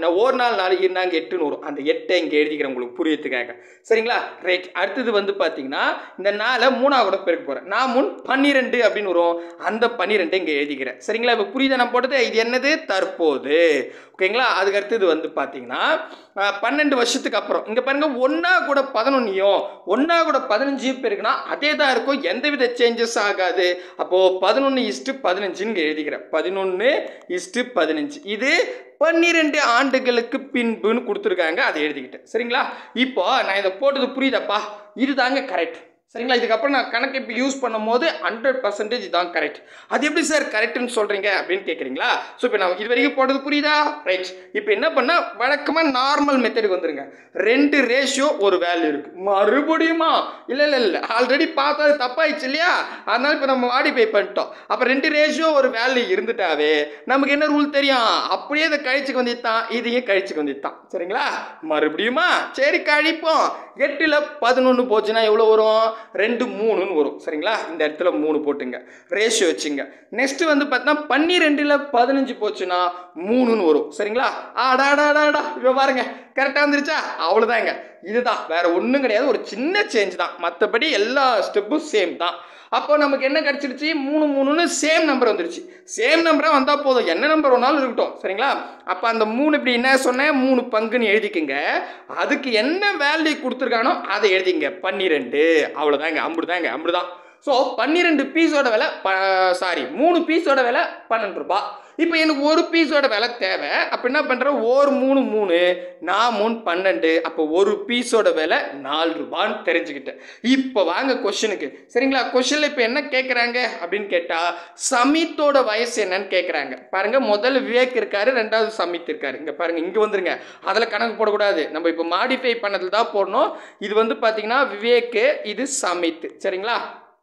நான் ஒரு நாள் நாலு இருந்தாங்க எட்டுன்னு வரும் அந்த எட்டை இங்கே எழுதிக்கிறேன் உங்களுக்கு புரியத்துக்காக சரிங்களா ரைட் அடுத்தது வந்து பார்த்தீங்கன்னா இந்த நாளை மூணாவது கூட பெருக்க போகிறேன் நான் முன் பன்னிரெண்டு அப்படின்னு வரும் அந்த பன்னிரெண்டை இங்கே எழுதிக்கிறேன் சரிங்களா இப்போ புரியுதா நான் போட்டது இது என்னது தற்போது ஓகேங்களா அதுக்கு அடுத்தது வந்து பார்த்தீங்கன்னா அஹ், பன்னெண்டு வருஷத்துக்கு அப்புறம் இங்கே பாருங்க ஒன்றா கூட பதினொன்னையும் ஒன்றா கூட பதினஞ்சையும் பெருக்குனா அதே தான் இருக்கும் எந்தவித சேஞ்சஸ் ஆகாது அப்போது பதினொன்று இஸ்ட்டு பதினஞ்சுன்னு இங்கே எழுதிக்கிறேன் பதினொன்று இஸ்ட்டு பதினஞ்சு இது பன்னிரெண்டு ஆண்டுகளுக்கு பின்புன்னு கொடுத்துருக்காங்க அதை எழுதிக்கிட்டேன் சரிங்களா இப்போ நான் இதை போட்டது புரியுதாப்பா இதுதாங்க கரெக்ட் சரிங்களா இதுக்கப்புறம் நான் கணக்கு இப்போ யூஸ் பண்ணும்போது ஹண்ட்ரட் பர்சன்டேஜ் தான் கரெக்ட் அது எப்படி சார் கரெக்ட்னு சொல்கிறீங்க அப்படின்னு கேட்குறீங்களா ஸோ இப்போ நான் இது வரைக்கும் போட்டது புரியுதா ரைட் இப்போ என்ன பண்ணால் வழக்கமாக நார்மல் மெத்தடுக்கு வந்துருங்க ரெண்டு ரேஷியோ ஒரு வேல்யூ இருக்குது மறுபடியுமா இல்லை இல்லை இல்லை ஆல்ரெடி பார்த்தா அது தப்பாயிடுச்சு இல்லையா அதனால இப்போ நம்ம மாடிஃபை பண்ணிட்டோம் அப்போ ரெண்டு ரேஷியோ ஒரு வேல்யூ இருந்துட்டாவே நமக்கு என்ன ரூல் தெரியும் அப்படியே இதை கழிச்சுக்கு வந்துட்டான் இதையும் கழிச்சுக்கு வந்துட்டான் சரிங்களா மறுபடியுமா சரி கழிப்போம் எட்டில் பதினொன்று போச்சுன்னா எவ்வளோ வரும் ரெண்டு மூணுன்னு வரும் சரிங்களா இந்த இடத்துல மூணு போட்டுங்க ரேஷியோ வச்சுங்க நெக்ஸ்ட் வந்து பார்த்தீங்கன்னா பன்னிரெண்டில் பதினஞ்சு போச்சுன்னா மூணுன்னு வரும் சரிங்களா ஆடாடாடாடா இப்போ பாருங்க கரெக்டாக வந்துருச்சா அவ்வளோதாங்க இதுதான் வேற ஒன்றும் கிடையாது ஒரு சின்ன சேஞ்ச் தான் மற்றபடி எல்லா ஸ்டெப்பும் சேம் தான் அப்போ நமக்கு என்ன கிடச்சிருச்சு மூணு மூணுன்னு சேம் நம்பர் வந்துருச்சு சேம் நம்பராக வந்தால் போதும் என்ன நம்பர் ஒன்றாலும் இருக்கட்டும் சரிங்களா அப்போ அந்த மூணு இப்படி என்ன சொன்னேன் மூணு பங்குன்னு எழுதிக்கங்க அதுக்கு என்ன வேல்யூ கொடுத்துருக்கானோ அதை எழுதிங்க பன்னிரெண்டு அவ்வளோதாங்க அம்புடுதாங்க அம்புடுதான் ஸோ பன்னிரெண்டு பீஸோட விலை சாரி மூணு பீஸோட விலை பன்னெண்டு ரூபாய் இப்போ எனக்கு ஒரு பீஸோட விலை தேவை அப்போ என்ன பண்ணுறேன் ஒரு மூணு மூணு நான் மூணு பன்னெண்டு அப்போ ஒரு பீஸோட விலை நாலு ரூபான்னு தெரிஞ்சுக்கிட்டேன் இப்போ வாங்க கொஷனுக்கு சரிங்களா கொஷனில் இப்போ என்ன கேட்குறாங்க அப்படின்னு கேட்டால் சமித்தோட வயசு என்னன்னு கேட்குறாங்க பாருங்க முதல்ல விவேக் இருக்காரு ரெண்டாவது சமித் இருக்காரு இங்கே பாருங்க இங்கே வந்துருங்க அதில் கணக்கு போடக்கூடாது நம்ம இப்போ மாடிஃபை பண்ணதில் தான் போடணும் இது வந்து பார்த்தீங்கன்னா விவேக்கு இது சமித் சரிங்களா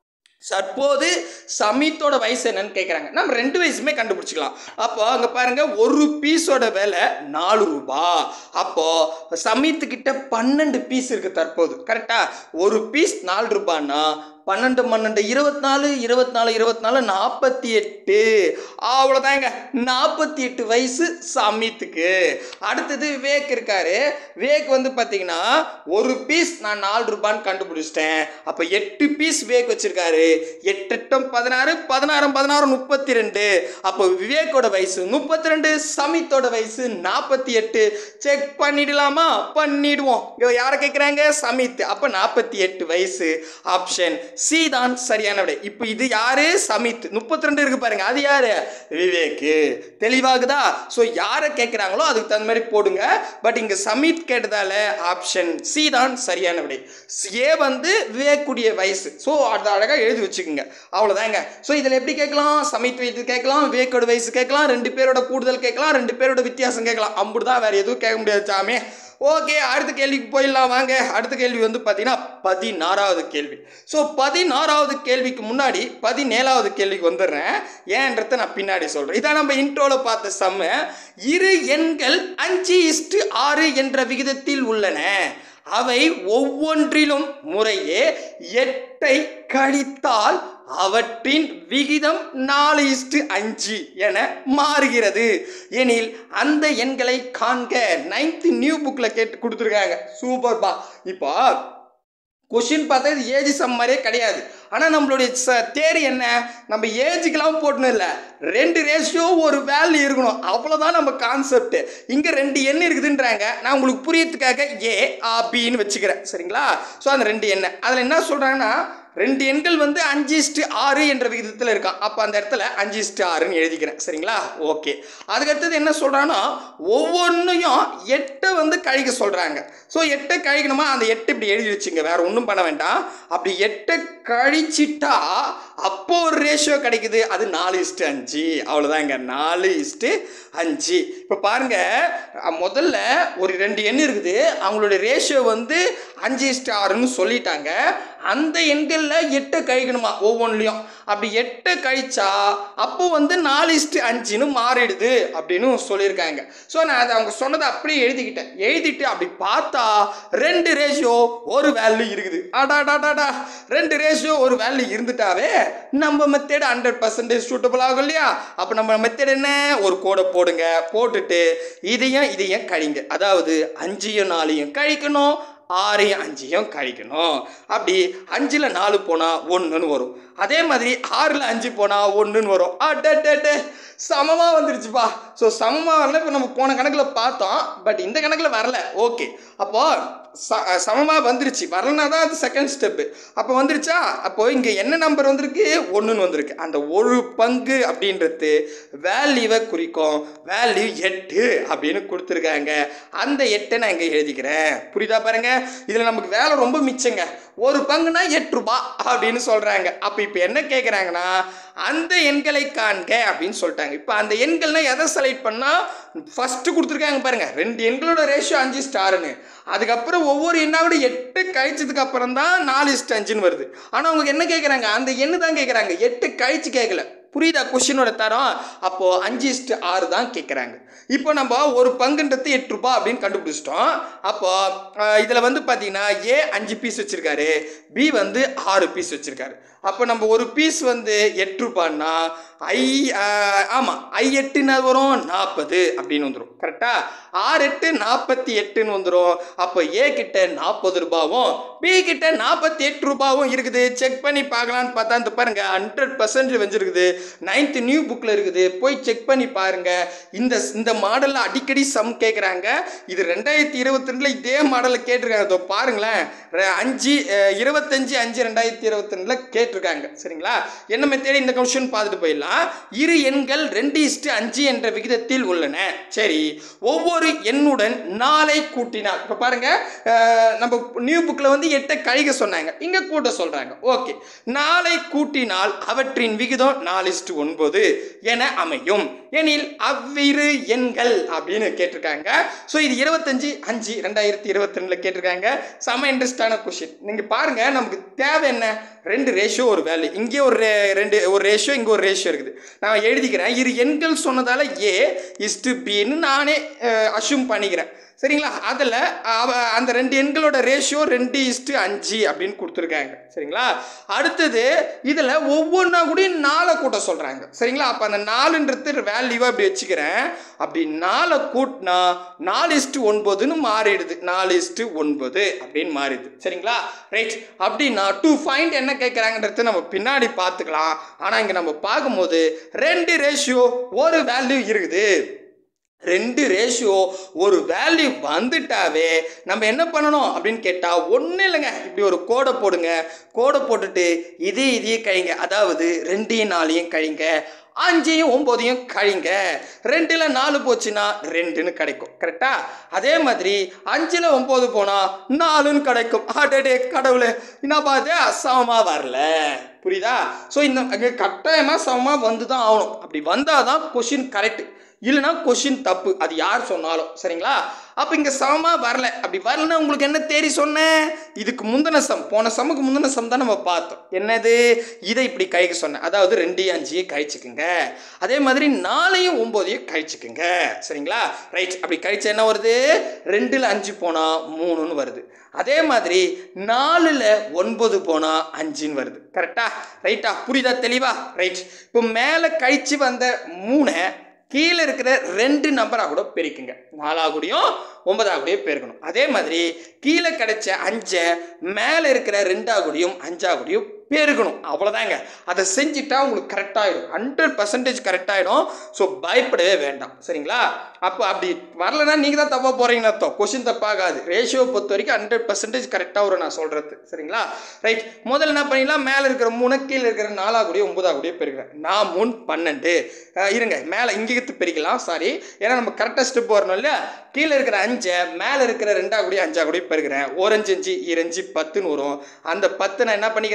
தற்போது சமீத்தோட வயசு என்னன்னு கேட்குறாங்க நம்ம ரெண்டு வயசுமே கண்டுபிடிச்சிக்கலாம் அப்போ அங்கே பாருங்க ஒரு பீஸோட விலை நாலு ரூபா அப்போ சமீத்துக்கிட்ட பன்னெண்டு பீஸ் இருக்கு தற்போது கரெக்டா ஒரு பீஸ் நாலு ரூபான்னா பன்னெண்டு பன்னெண்டு இருபத்தி நாலு இருபத்தி நாலு இருபத்தி நாலு நாற்பத்தி எட்டு அவ்வளோதாங்க நாற்பத்தி எட்டு வயசு சமீத்துக்கு அடுத்தது விவேக் இருக்காரு விவேக் வந்து பார்த்தீங்கன்னா ஒரு பீஸ் நான் நாலு ரூபான்னு கண்டுபிடிச்சிட்டேன் அப்போ எட்டு பீஸ் விவேக் வச்சிருக்காரு எட்டு எட்டும் பதினாறு பதினாறும் பதினாறு முப்பத்தி ரெண்டு அப்போ விவேக்கோட வயசு முப்பத்தி ரெண்டு சமித்தோட வயசு நாற்பத்தி எட்டு செக் பண்ணிடலாமா பண்ணிடுவோம் இவ யாரை கேட்குறாங்க சமித் அப்போ நாற்பத்தி எட்டு வயசு ஆப்ஷன் சி தான் சரியான விடை இப்போ இது யாரு சமித் முப்பத்தி ரெண்டு இருக்கு பாருங்க அது யாரு விவேக்கு தெளிவாகுதா ஸோ யாரை கேட்குறாங்களோ அதுக்கு தகுந்த மாதிரி போடுங்க பட் இங்கே சமித் கேட்டதால ஆப்ஷன் சி தான் சரியான விடை ஏ வந்து விவேக்குடைய வயசு ஸோ அதை அழகாக எழுதி வச்சுக்கோங்க அவ்வளோதாங்க ஸோ இதில் எப்படி கேட்கலாம் சமித் வயது கேட்கலாம் விவேக்கோட வயசு கேட்கலாம் ரெண்டு பேரோட கூடுதல் கேட்கலாம் ரெண்டு பேரோட வித்தியாசம் கேட்கலாம் அப்படி தான் வேறு எதுவும் கேட்க முடியாது சாமி ஓகே அடுத்த கேள்விக்கு போயிடலாம் வாங்க அடுத்த கேள்வி வந்து பார்த்தீங்கன்னா பதினாறாவது கேள்வி ஸோ பதினாறாவது கேள்விக்கு முன்னாடி பதினேழாவது கேள்விக்கு வந்துடுறேன் ஏன்றதை நான் பின்னாடி சொல்கிறேன் இதான் நம்ம இன்ட்ரோவில் பார்த்த செம்ம இரு எண்கள் அஞ்சு இஸ்டு ஆறு என்ற விகிதத்தில் உள்ளன அவை ஒவ்வொன்றிலும் முறையே எட்டை கழித்தால் அவற்றின் விகிதம் நாலு இஸ்டு அஞ்சு என மாறுகிறது எனில் அந்த எண்களை காண்க நைன்த் நியூ புக்கில் கேட்டு கொடுத்துருக்காங்க சூப்பர் பா இப்போ கொஷின் பார்த்தா இது ஏஜ் சம் மாதிரியே கிடையாது ஆனால் நம்மளுடைய ச தேரி என்ன நம்ம ஏஜுக்கெல்லாம் போட்டணும் இல்லை ரெண்டு ரேஷியோ ஒரு வேல்யூ இருக்கணும் அவ்வளோதான் நம்ம கான்செப்ட் இங்கே ரெண்டு எண் இருக்குதுன்றாங்க நான் உங்களுக்கு புரியறதுக்காக ஏ ஆ பின்னு வச்சுக்கிறேன் சரிங்களா ஸோ அந்த ரெண்டு எண்ணெய் அதில் என்ன சொல்கிறாங்கன்னா ரெண்டு எண்கள் வந்து அஞ்சு இஸ்டு ஆறு என்ற விகிதத்தில் இருக்கான் அப்போ அந்த இடத்துல அஞ்சு இஸ்டு ஆறுன்னு எழுதிக்கிறேன் சரிங்களா ஓகே அதுக்கடுத்தது என்ன சொல்கிறான்னா ஒவ்வொன்றையும் எட்டை வந்து கழிக்க சொல்கிறாங்க ஸோ எட்டை கழிக்கணுமா அந்த எட்டு இப்படி எழுதி வச்சுங்க வேற ஒன்றும் பண்ண வேண்டாம் அப்படி எட்டை கழிச்சிட்டா அப்போ ஒரு ரேஷியோ கிடைக்குது அது நாலு இஸ்டு அஞ்சு அவ்வளோதாங்க நாலு இஸ்டு அஞ்சு இப்போ பாருங்க அஹ், முதல்ல ஒரு ரெண்டு எண் இருக்குது அவங்களுடைய ரேஷியோ வந்து அஞ்சு இஸ்டு ஆறுன்னு சொல்லிட்டாங்க அந்த எண்களில் எட்டை கழிக்கணுமா ஒவ்வொன்றிலையும் அப்படி எட்டை கழிச்சா அப்போ வந்து நாலு இஸ்ட்டு அஞ்சுன்னு மாறிடுது அப்படின்னு சொல்லியிருக்காங்க ஸோ நான் அதை அவங்க சொன்னதை அப்படியே எழுதிக்கிட்டேன் எழுதிட்டு அப்படி பார்த்தா ரெண்டு ரேஷியோ ஒரு வேல்யூ இருக்குது அடாடாடாடா ரெண்டு ரேஷியோ ஒரு வேல்யூ இருந்துட்டாவே நம்ம மெத்தேட் ஹண்ட்ரட் பர்சன்டேஜ் சூட்டபிள் ஆகும் இல்லையா அப்போ நம்ம மெத்தேட் என்ன ஒரு கோடை போடுங்க போட்டுட்டு இதையும் இதையும் கழிங்க அதாவது அஞ்சையும் நாலையும் கழிக்கணும் ஆறையும் அஞ்சையும் கழிக்கணும் அப்படி அஞ்சில் நாலு போனால் ஒன்றுன்னு வரும் அதே மாதிரி ஆறில் அஞ்சு போனால் ஒன்றுன்னு வரும் அடே சமமாக வந்துருச்சுப்பா ஸோ சமமாக வரல இப்போ நம்ம போன கணக்கில் பார்த்தோம் பட் இந்த கணக்கில் வரல ஓகே அப்போ ச சமமாக வந்துருச்சு வரலனா தான் அது செகண்ட் ஸ்டெப்பு அப்போ வந்துருச்சா அப்போ இங்கே என்ன நம்பர் வந்திருக்கு ஒன்றுன்னு வந்திருக்கு அந்த ஒரு பங்கு அப்படின்றது வேல்யூவை குறிக்கும் வேல்யூ எட்டு அப்படின்னு கொடுத்துருக்காங்க அந்த எட்டை நான் இங்கே எழுதிக்கிறேன் புரியுதா பாருங்க இதில் நமக்கு வேலை ரொம்ப மிச்சங்க ஒரு பங்குனா எட்டு ரூபாய் அப்படின்னு சொல்கிறாங்க அப்போ இப்போ என்ன கேட்குறாங்கன்னா அந்த எண்களை காண்க அப்படின்னு சொல்லிட்டாங்க இப்போ அந்த எண்கள்னா எதை செலக்ட் பண்ணால் ஃபஸ்ட்டு கொடுத்துருக்காங்க பாருங்க ரெண்டு எண்களோட ரேஷியோ அஞ்சு ஸ்டாருன்னு அதுக்கப்புறம் ஒவ்வொரு எண்ணாவோட எட்டு கழிச்சதுக்கு அப்புறம் தான் நாலு இஸ்ட் அஞ்சுன்னு வருது ஆனால் அவங்க என்ன கேட்குறாங்க அந்த எண்ணு தான் கேட்குறாங்க எட்டு கழிச்சு கேட்கல புரியுதா கொஷினோட தரம் அப்போது அஞ்சு இஸ்ட்டு ஆறு தான் கேட்குறாங்க இப்போ நம்ம ஒரு பங்குன்றது எட்டு ரூபாய் அப்படின்னு கண்டுபிடிச்சிட்டோம் அப்போ இதில் வந்து பார்த்தீங்கன்னா ஏ அஞ்சு பீஸ் வச்சுருக்காரு பி வந்து ஆறு பீஸ் வச்சுருக்காரு அப்போ நம்ம ஒரு பீஸ் வந்து எட்டு ரூபான்னா ஐ ஆமாம் ஐ எட்டுன்னு அது வரும் நாற்பது அப்படின்னு வந்துடும் கரெக்டாக ஆறு எட்டு நாற்பத்தி எட்டுன்னு வந்துடும் அப்போ ஏ கிட்ட நாற்பது ரூபாவும் பி கிட்ட நாற்பத்தி எட்டு ரூபாவும் இருக்குது செக் பண்ணி பார்க்கலான்னு பார்த்தா இந்த பாருங்க ஹண்ட்ரட் பர்சன்ட் வஞ்சிருக்குது நைன்த் நியூ புக்கில் இருக்குது போய் செக் பண்ணி பாருங்க இந்த இந்த மாடலில் அடிக்கடி சம் கேட்குறாங்க இது ரெண்டாயிரத்தி இருபத்தி ரெண்டில் இதே மாடலில் கேட்டிருக்காங்க இதோ பாருங்களேன் ரெ- அஞ்சு அஹ், இருபத்தஞ்சு அஞ்சு ரெண்டாயிரத்தி இருபத்தி ரெண்டில் கேட்டிருக்காங்க சரிங்களா என்ன மெத்தேடு இந்த கொஸ்டின் பார்த்துட்டு போயிடலாம் இரு எண்கள் ரெண்டு இஸ்டு அஞ்சு என்ற விகிதத்தில் உள்ளன சரி ஒவ்வொரு எண்ணுடன் நாளை கூட்டினால் இப்போ பாருங்க அஹ், நம்ம நியூ புக்கில் வந்து எட்டை கழிக்க சொன்னாங்க இங்கே கூட்ட சொல்கிறாங்க ஓகே நாளை கூட்டினால் அவற்றின் விகிதம் நாலு இஸ்டு ஒன்பது என அமையும் எனில் அவ்விரு எண்கள் அப்படின்னு கேட்டிருக்காங்க ஸோ இது இருபத்தஞ்சு அஞ்சு ரெண்டாயிரத்தி இருபத்தி ரெண்டில் கேட்டிருக்காங்க செம இன்ட்ரெஸ்டான கொஷின் நீங்கள் பாருங்கள் நமக்கு தேவை என்ன ரெண்டு ரேஷியோ ஒரு வேல்யூ இங்கே ஒரு ரே- ரெண்டு ஒரு ரேஷியோ இங்கே ஒரு ரேஷியோ இருக்குது நான் எழுதிக்கிறேன் இரு எண்கள் சொன்னதால் ஏ இஸ்டு பின்னு நானே அஷ்யூம் பண்ணிக்கிறேன் சரிங்களா அதில் அவ அந்த ரெண்டு எண்களோட ரேஷியோ ரெண்டு இஸ்டு அஞ்சு அப்படின்னு கொடுத்துருக்காங்க சரிங்களா அடுத்தது இதில் ஒவ்வொன்றா கூட நாலை கூட்ட சொல்கிறாங்க சரிங்களா அப்போ அந்த நாலுன்றது வேல்யூவாக அப்படி வச்சுக்கிறேன் அப்படி நாலை கூட்டினா நாலு இஸ்டு ஒன்பதுன்னு மாறிடுது நாலு இஸ்டு ஒன்பது அப்படின்னு மாறிடுது சரிங்களா ரைட் அப்படின்னா டூ ஃபைண்ட் என்ன கேட்குறாங்கன்றது நம்ம பின்னாடி பார்த்துக்கலாம் ஆனால் இங்கே நம்ம பார்க்கும்போது ரெண்டு ரேஷியோ ஒரு வேல்யூ இருக்குது ரெண்டு ரேஷியோ ஒரு வேல்யூ வந்துட்டாவே நம்ம என்ன பண்ணணும் அப்படின்னு கேட்டால் ஒன்றும் இல்லைங்க இப்படி ஒரு கோடை போடுங்க கோடை போட்டுட்டு இதே இதையே கழிங்க அதாவது ரெண்டையும் நாலையும் கழிங்க அஞ்சையும் ஒம்போதையும் கழிங்க ரெண்டில் நாலு போச்சுன்னா ரெண்டுன்னு கிடைக்கும் கரெக்டா அதே மாதிரி அஞ்சில் ஒம்பது போனால் நாலுன்னு கிடைக்கும் அடடே கடவுளே என்ன பார்த்து அசமமாக வரல புரியுதா ஸோ இந்த அங்கே கட்டாயமாக சமமாக வந்து தான் ஆகணும் அப்படி வந்தால் தான் கொஷின் கரெக்ட் இல்லைனா கொஷின் தப்பு அது யார் சொன்னாலும் சரிங்களா அப்போ இங்கே சமமாக வரல அப்படி வரலன்னா உங்களுக்கு என்ன தேடி சொன்னேன் இதுக்கு முந்தின சம் போன சம்முக்கு முந்தின சம் தான் நம்ம பார்த்தோம் என்னது இதை இப்படி கழிக்க சொன்னேன் அதாவது ரெண்டு அஞ்சையும் கழிச்சுக்குங்க அதே மாதிரி நாலையும் ஒம்போதையும் கழிச்சுக்குங்க சரிங்களா ரைட் அப்படி கழிச்சா என்ன வருது ரெண்டில் அஞ்சு போனால் மூணுன்னு வருது அதே மாதிரி நாலில் ஒன்பது போனால் அஞ்சுன்னு வருது கரெக்டா ரைட்டா புரியுதா தெளிவா ரைட் இப்போ மேலே கழிச்சு வந்த மூணை கீழே இருக்கிற ரெண்டு நம்பராக கூட பெருக்குங்க நாலாக கூடயும் ஒன்பதாக கூடயும் பெருக்கணும் அதே மாதிரி கீழே கிடைச்ச அஞ்சை மேலே இருக்கிற ரெண்டாக கூடயும் அஞ்சா கூடயும் பெருக்கணும் அவ்வளோதாங்க அதை செஞ்சுட்டா உங்களுக்கு கரெக்டாகிடும் ஹண்ட்ரட் பர்சன்டேஜ் கரெக்டாகிடும் ஸோ பயப்படவே வேண்டாம் சரிங்களா அப்போ அப்படி வரலன்னா நீங்கள் தான் தப்பாக போகிறீங்கன்னு அர்த்தம் கொஷின் தப்பாகாது ரேஷியோ பொறுத்த வரைக்கும் ஹண்ட்ரட் பர்சன்டேஜ் கரெக்டாக வரும் நான் சொல்கிறது சரிங்களா ரைட் முதல்ல என்ன பண்ணிடலாம் மேலே இருக்கிற மூணு கீழே இருக்கிற நாலாக கூடிய ஒன்பதாக கூடிய பெருக்கிறேன் நான் மூணு பன்னெண்டு அஹ் இருங்க மேலே இங்கே பிரிக்கலாம் சாரி ஏன்னா நம்ம கரெக்டாக ஸ்டெப் வரணும் இல்லையா கீழே இருக்கிற அஞ்சை மேலே இருக்கிற ரெண்டா கூடிய அஞ்சா கூடிய பெருக்கிறேன் ஓரஞ்சு அஞ்சு இரஞ்சு பத்துன்னு வரும் அந்த பத்து நான் என்ன பண்ணிக்கிறேன் அங்கே கீழே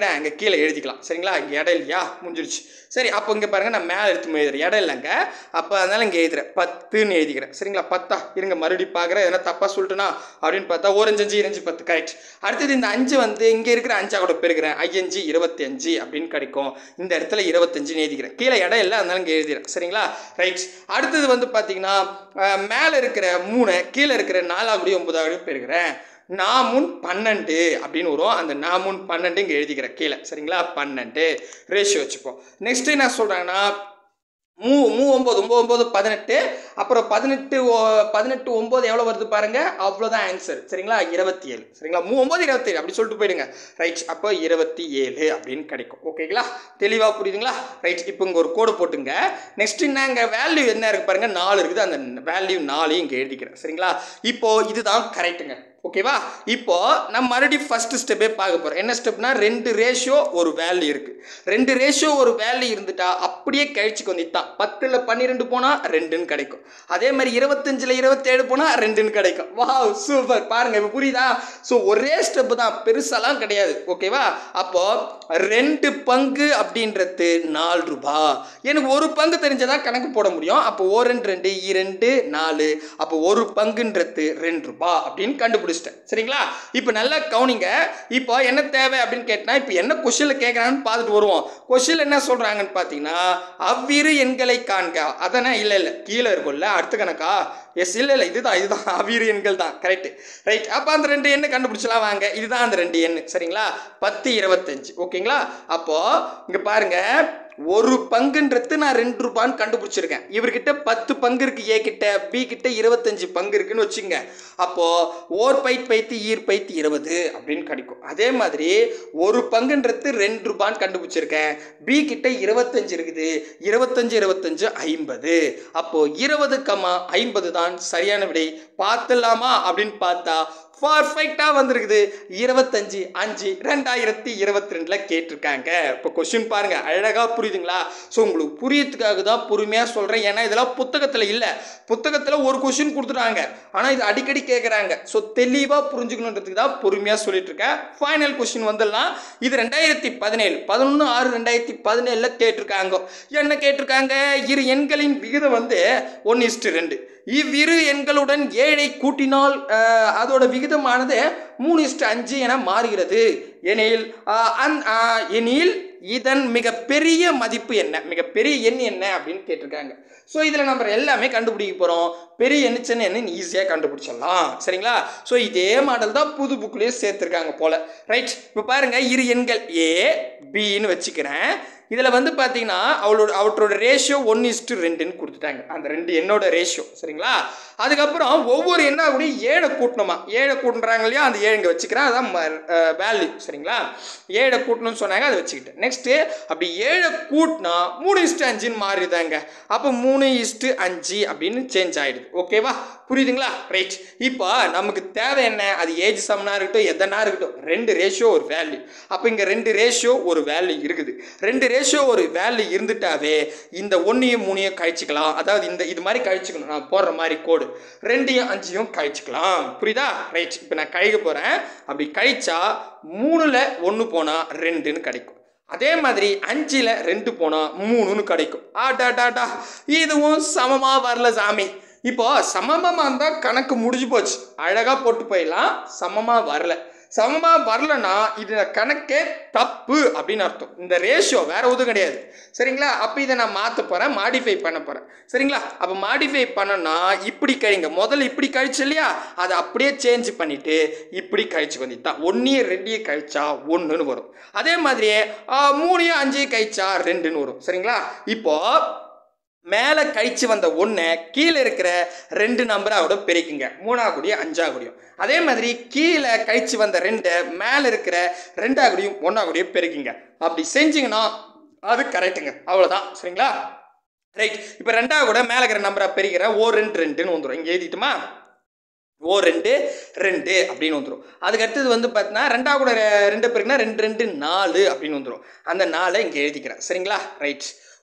கீழே எழுதிக்கலாம் சரிங்களா இங்கே இடம் இல்லையா முடிஞ்சிருச்சு சரி அப்போ இங்கே பாருங்கள் நான் மேலே எடுத்து எழுதுறேன் இடம் இல்லைங்க அப்போ அதனால இங்கே எழுதுறேன் பத்துன்னு எழுதிக்கிறேன் சரிங்களா பத்தா இருங்க மறுபடியும் பார்க்குறேன் எதனா தப்பாக சொல்லிட்டுனா அப்படின்னு பார்த்தா ஓரஞ்சு அஞ்சு இரஞ்சு பத்து கரெக்ட் அடுத்தது இந்த அஞ்சு வந்து இங்கே இருக்கிற அஞ்சா கூட பெருக்கிறேன் ஐயஞ்சு இருபத்தி அஞ்சு அப்படின்னு கிடைக்கும் இந்த இடத்துல இருபத்தஞ்சுன்னு எழுதிக்கிறேன் கீழே இடம் இல்லை அதனால இங்கே எழுதிக்கிறேன் சரிங்களா ரைட் அடுத்தது வந்து பார்த்தீங்கன்னா மேலே இருக்கிற மூணு கீழே இருக்கிற நாலாவது ஒன்பதாவது பெருக்கிறேன் நாமுன் பன்னெண்டு அப்படின்னு வரும் அந்த நாமுன் பன்னெண்டு இங்கே எழுதிக்கிறேன் கீழே சரிங்களா பன்னெண்டு ரேஷியோ வச்சுப்போம் நெக்ஸ்ட் என்ன சொல்கிறாங்கன்னா மூ மூ ஒம்பது ஒம்பது ஒம்பது பதினெட்டு அப்புறம் பதினெட்டு ஒ- பதினெட்டு ஒம்பது எவ்வளோ வருது பாருங்க அவ்வளோதான் ஆன்சர் சரிங்களா இருபத்தி ஏழு சரிங்களா மூ ஒம்பது இருபத்தேழு அப்படி சொல்லிட்டு போயிடுங்க ரைட் அப்போ இருபத்தி ஏழு அப்படின்னு கிடைக்கும் ஓகேங்களா தெளிவாக புரியுதுங்களா ரைட் இப்போ இங்கே ஒரு கோடு போட்டுங்க நெக்ஸ்ட் என்ன இங்கே வேல்யூ என்ன இருக்கு பாருங்க நாலு இருக்குது அந்த வேல்யூ நாலு இங்கே எழுதிக்கிறேன் சரிங்களா இப்போ இதுதான் கரெக்ட்டுங்க ஓகேவா இப்போ நம்ம மறுபடியும் ஃபர்ஸ்ட் ஸ்டெப்பே பார்க்க போகிறோம் என்ன ஸ்டெப்னா ரெண்டு ரேஷியோ ஒரு வேல்யூ இருக்குது ரெண்டு ரேஷியோ ஒரு வேல்யூ இருந்துட்டா அப்படியே கழிச்சுக்கு வந்துட்டான் பத்தில் பன்னிரெண்டு போனால் ரெண்டுன்னு கிடைக்கும் அதே மாதிரி இருபத்தஞ்சில் இருபத்தேழு போனால் ரெண்டுன்னு கிடைக்கும் வாவ் சூப்பர் பாருங்க இப்போ புரியுதா ஸோ ஒரே ஸ்டெப்பு தான் பெருசாலாம் கிடையாது ஓகேவா அப்போ ரெண்டு பங்கு அப்படின்றது நாலு ரூபா எனக்கு ஒரு பங்கு தெரிஞ்சதா கணக்கு போட முடியும் அப்போ ஓ ரெண்டு ரெண்டு இரண்டு நாலு அப்போ ஒரு பங்குன்றது ரெண்டு ரூபா அப்படின்னு கண்டுபிடிச்சிட்டேன் சரிங்களா இப்போ நல்லா கவுனிங்க இப்போ என்ன தேவை அப்படின்னு கேட்டா இப்போ என்ன கொஷினில் கேட்குறாங்கன்னு பார்த்துட்டு வருவோம் கொஷினில் என்ன சொல்கிறாங்கன்னு பார்த்தீங்கன்னா அவ்விரு எண்களை காண்க அதானே இல்லை இல்லை கீழே இருக்கும்ல அடுத்த கணக்கா எஸ் இல்லை இல்லை இதுதான் இதுதான் அவ்விரு எண்கள் தான் கரெக்ட் ரைட் அப்போ அந்த ரெண்டு எண்ணை கண்டுபிடிச்சலாம் வாங்க இதுதான் அந்த ரெண்டு எண்ணு சரிங்களா பத்து இருபத்தஞ்சு ஓகேங்களா அப்போது இங்கே பாருங்க ஒரு பங்குன்றது நான் ரெண்டு ரூபான்னு கண்டுபிடிச்சிருக்கேன் இவர்கிட்ட பத்து பங்கு இருக்கு ஏ கிட்ட பி கிட்ட இருபத்தஞ்சு பங்கு இருக்குன்னு வச்சுங்க அப்போ ஓர் பைத் பைத்து ஈர் பைத்து இருபது அப்படின்னு கிடைக்கும் அதே மாதிரி ஒரு பங்குன்றது ரெண்டு ரூபான்னு கண்டுபிடிச்சிருக்கேன் பி கிட்ட இருபத்தஞ்சு இருக்குது இருபத்தஞ்சு இருபத்தஞ்சு ஐம்பது அப்போ இருபது கமா ஐம்பது தான் சரியான விடை பார்த்துடலாமா அப்படின்னு பார்த்தா பர்ஃபெக்டாக வந்திருக்குது இருபத்தஞ்சு அஞ்சு ரெண்டாயிரத்தி இருபத்தி ரெண்டில் கேட்டிருக்காங்க இப்போ கொஸ்டின் பாருங்கள் அழகாக புரியுதுங்களா ஸோ உங்களுக்கு புரியறதுக்காக தான் பொறுமையாக சொல்கிறேன் ஏன்னா இதெல்லாம் புத்தகத்தில் இல்லை புத்தகத்தில் ஒரு கொஸ்டின் கொடுத்துட்டாங்க ஆனால் இது அடிக்கடி கேட்குறாங்க ஸோ தெளிவாக புரிஞ்சுக்கணுன்றதுக்கு தான் பொறுமையாக சொல்லிட்டு இருக்கேன் ஃபைனல் கொஸ்டின் வந்துடலாம் இது ரெண்டாயிரத்தி பதினேழு பதினொன்று ஆறு ரெண்டாயிரத்தி பதினேழில் கேட்டிருக்காங்க என்ன கேட்டிருக்காங்க இரு எண்களின் விகிதம் வந்து ஒன்று இஸ்டு ரெண்டு இவ்விரு எண்களுடன் ஏழை கூட்டினால் அஹ், அதோட விகிதமானது மூணு இஸ்டு அஞ்சு என மாறுகிறது எனில் அஹ், அந் அஹ், எனில் இதன் மிகப்பெரிய மதிப்பு என்ன மிகப்பெரிய எண் என்ன அப்படின்னு கேட்டிருக்காங்க ஸோ இதில் நம்ம எல்லாமே கண்டுபிடிக்க போகிறோம் பெரிய எண்ணு சின்ன எண்ணு ஈஸியாக கண்டுபிடிச்சிடலாம் சரிங்களா ஸோ இதே மாடல் தான் புது புக்லேயே சேர்த்துருக்காங்க போல் ரைட் இப்போ பாருங்கள் இரு எண்கள் ஏ பின்னு வச்சுக்கிறேன் இதில் வந்து பார்த்தீங்கன்னா அவளோட அவற்றோட ரேஷியோ ஒன் இஸ்டு ரெண்டுன்னு கொடுத்துட்டாங்க அந்த ரெண்டு எண்ணோட ரேஷியோ சரிங்களா அதுக்கப்புறம் ஒவ்வொரு எண்ணா கூட ஏழை கூட்டணுமா ஏழை கூட்டுறாங்க இல்லையா அந்த ஏழு இங்கே வச்சுக்கிறேன் அதான் வேல்யூ சரிங்களா ஏழை கூட்டணும்னு சொன்னாங்க அதை வச்சுக்கிட்டேன் நெக்ஸ்ட்டு அப்படி ஏழை கூட்டினா மூணு இஸ்டு அஞ்சுன்னு மாறிதாங்க அப்போ மூணு இஸ்டு அஞ்சு அப்படின்னு சேஞ்ச் ஆகிடுது ஓகேவா புரியுதுங்களா ரைட் இப்போ நமக்கு தேவை என்ன அது ஏஜ் சம்னா இருக்கட்டும் எதனா இருக்கட்டும் ரெண்டு ரேஷியோ ஒரு வேல்யூ அப்போ இங்கே ரெண்டு ரேஷியோ ஒரு வேல்யூ இருக்குது ரெண்டு ரேஷியோ ஒரு வேல்யூ இருந்துட்டாவே இந்த ஒன்றையும் மூணையும் கழிச்சுக்கலாம் அதாவது இந்த இது மாதிரி கழிச்சுக்கணும் நான் போடுற மாதிரி கோடு ரெண்டையும் அஞ்சையும் கழிச்சுக்கலாம் புரியுதா ரைட் இப்போ நான் கழிக்க போகிறேன் அப்படி கழிச்சா மூணில் ஒன்று போனால் ரெண்டுன்னு கிடைக்கும் அதே மாதிரி அஞ்சில் ரெண்டு போனால் மூணுன்னு கிடைக்கும் ஆடாடாடா இதுவும் சமமாக வரல சாமி இப்போ சமமாக இருந்தால் கணக்கு முடிஞ்சு போச்சு அழகாக போட்டு போயிடலாம் சமமாக வரல சமமாக வரலன்னா இது கணக்கே தப்பு அப்படின்னு அர்த்தம் இந்த ரேஷியோ வேற எதுவும் கிடையாது சரிங்களா அப்போ இதை நான் மாற்ற போகிறேன் மாடிஃபை பண்ண போகிறேன் சரிங்களா அப்போ மாடிஃபை பண்ணனா இப்படி கழிங்க முதல்ல இப்படி கழிச்சு இல்லையா அதை அப்படியே சேஞ்ச் பண்ணிவிட்டு இப்படி கழிச்சு வந்துட்டான் ஒன்றையும் ரெண்டையும் கழிச்சா ஒன்றுன்னு வரும் அதே மாதிரியே ஆ, மூணையும் அஞ்சையும் கழிச்சா ரெண்டுன்னு வரும் சரிங்களா இப்போது மேலே கழிச்சு வந்த ஒன்றை கீழே இருக்கிற ரெண்டு நம்பரோட பெருக்குங்க மூணா கூடியும் அஞ்சா கூடியும் அதே மாதிரி கீழே கழிச்சு வந்த ரெண்டை மேலே இருக்கிற ரெண்டா கூடியும் ஒன்றா கூடியும் பெருக்குங்க அப்படி செஞ்சீங்கன்னா அது கரெக்டுங்க அவ்வளோதான் சரிங்களா ரைட் இப்போ ரெண்டா கூட மேலே இருக்கிற நம்பரை பெருக்கிற ஓ ரெண்டு ரெண்டுன்னு வந்துடும் இங்கே எழுதிட்டுமா ஓ ரெண்டு ரெண்டு அப்படின்னு வந்துடும் அதுக்கு அடுத்தது வந்து பார்த்தீங்கன்னா ரெண்டா கூட ரெ- ரெண்டு பேருக்குன்னா ரெண்டு ரெண்டு நாலு அப்படின்னு வந்துடும் அந்த நாலை இங்கே எழுதிக்கிறேன் சரிங்களா ரைட்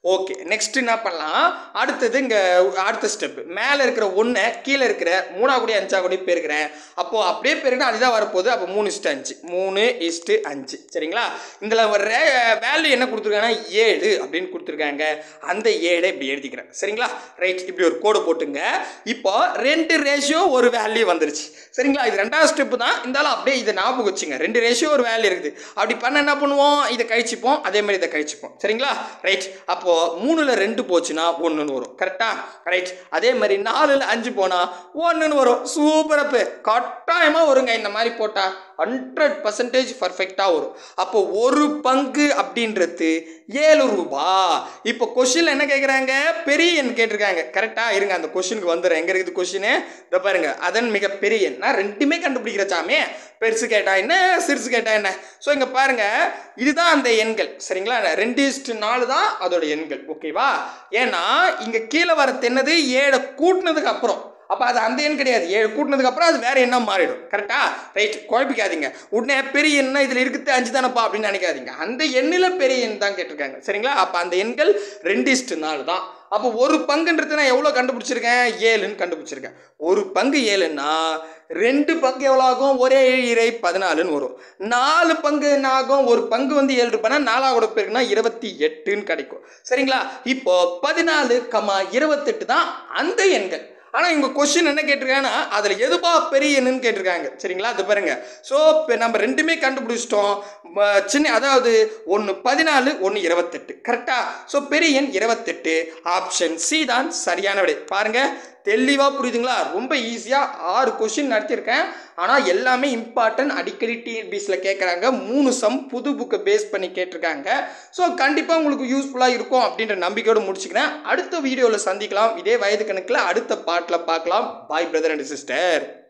ஓகே நெக்ஸ்ட் என்ன பண்ணலாம் அடுத்தது இங்கே அடுத்த ஸ்டெப் மேலே இருக்கிற ஒன்றை கீழே இருக்கிற மூணா கூடி அஞ்சா கூடி பெருக்கிறேன் அப்போது அப்படியே பெருக்கினா அதுதான் வரப்போகுது அப்போ மூணு இஸ்ட்டு அஞ்சு மூணு இஸ்ட்டு அஞ்சு சரிங்களா இதில் வர்ற வேல்யூ என்ன கொடுத்துருக்காங்கன்னா ஏழு அப்படின்னு கொடுத்துருக்காங்க அந்த ஏழை இப்படி எழுதிக்கிறேன் சரிங்களா ரைட் இப்படி ஒரு கோடு போட்டுங்க இப்போ ரெண்டு ரேஷியோ ஒரு வேல்யூ வந்துருச்சு சரிங்களா இது ரெண்டாவது ஸ்டெப்பு தான் இருந்தாலும் அப்படியே இதை ஞாபகம் வச்சுங்க ரெண்டு ரேஷியோ ஒரு வேல்யூ இருக்குது அப்படி பண்ண என்ன பண்ணுவோம் இதை கழிச்சுப்போம் அதே மாதிரி இதை கழிச்சுப்போம் சரிங்களா ரைட் அப்போது மூணில் ரெண்டு போச்சுன்னா ஒன்றுன்னு வரும் கரெக்டா ரைட் அதே மாதிரி நாலில் அஞ்சு போனால் ஒன்றுன்னு வரும் சூப்பரப்பு கட்டாயமாக வருங்க இந்த மாதிரி போட்டால் ஹண்ட்ரட் பர்சன்டேஜ் பர்ஃபெக்டாக வரும் அப்போ ஒரு பங்கு அப்படின்றது ஏழு ரூபா இப்போ கொஷினில் என்ன கேட்குறாங்க பெரிய எண் கேட்டிருக்காங்க கரெக்டாக இருங்க அந்த கொஷினுக்கு வந்துடுறேன் எங்கே இருக்குது கொஷினு இதை பாருங்க அதன் மிக பெரிய எண் நான் ரெண்டுமே கண்டுபிடிக்கிற சாமி பெருசு கேட்டா என்ன சிறுசு கேட்டா என்ன ஸோ இங்கே பாருங்க இதுதான் அந்த எண்கள் சரிங்களா ரெண்டு இஸ்டு நாலு தான் அதோட எண்கள் ஓகேவா ஏன்னா இங்கே கீழே வர தென்னது ஏழை கூட்டினதுக்கு அப்புறம் அப்போ அது அந்த எண் கிடையாது ஏழு கூட்டினதுக்கு அப்புறம் அது வேற எண்ணா மாறிடும் கரெக்டா ரைட் குழப்பிக்காதீங்க உடனே பெரிய எண்ணா இதில் இருக்குது அஞ்சு தானப்பா அப்படின்னு நினைக்காதீங்க அந்த எண்ணில் பெரிய எண் தான் கேட்டிருக்காங்க சரிங்களா அப்போ அந்த எண்கள் ரெண்டு இஸ்டு நாலு தான் அப்போ ஒரு பங்குன்றது நான் எவ்வளோ கண்டுபிடிச்சிருக்கேன் ஏழுன்னு கண்டுபிடிச்சிருக்கேன் ஒரு பங்கு ஏழுன்னா ரெண்டு பங்கு எவ்வளோ ஆகும் ஒரே இறை பதினாலுன்னு வரும் நாலு பங்கு என்ன ஆகும் ஒரு பங்கு வந்து ஏழு ரூபாய்னா நாலாவோட பேருக்குன்னா இருபத்தி எட்டுன்னு கிடைக்கும் சரிங்களா இப்போ பதினாலு கமா இருபத்தெட்டு தான் அந்த எண்கள் ஆனால் இவங்க கொஸ்டின் என்ன கேட்டிருக்காங்கன்னா அதில் எதுபா பெரிய எண்ணுன்னு கேட்டிருக்காங்க சரிங்களா அது பாருங்க ஸோ இப்போ நம்ம ரெண்டுமே கண்டுபிடிச்சிட்டோம் ம, சின்ன அதாவது ஒன்று பதினாலு ஒன்று இருபத்தெட்டு கரெக்டா ஸோ பெரிய எண் இருபத்தெட்டு ஆப்ஷன் சி தான் சரியான விடை பாருங்க தெளிவாக புரியுதுங்களா ரொம்ப ஈஸியாக ஆறு கொஷின் நடத்தியிருக்கேன் ஆனால் எல்லாமே இம்பார்ட்டன்ட் அடிக்கடி டிஎன்பிஎஸ்சில் கேட்குறாங்க மூணு சம் புது புக்கை பேஸ் பண்ணி கேட்டிருக்காங்க ஸோ கண்டிப்பாக உங்களுக்கு யூஸ்ஃபுல்லாக இருக்கும் அப்படின்ற நம்பிக்கையோடு முடிச்சுக்கிறேன் அடுத்த வீடியோவில் சந்திக்கலாம் இதே வயது கணக்கில் அடுத்த பாட்டில் பார்க்கலாம் பாய் பிரதர் அண்ட் சிஸ்டர்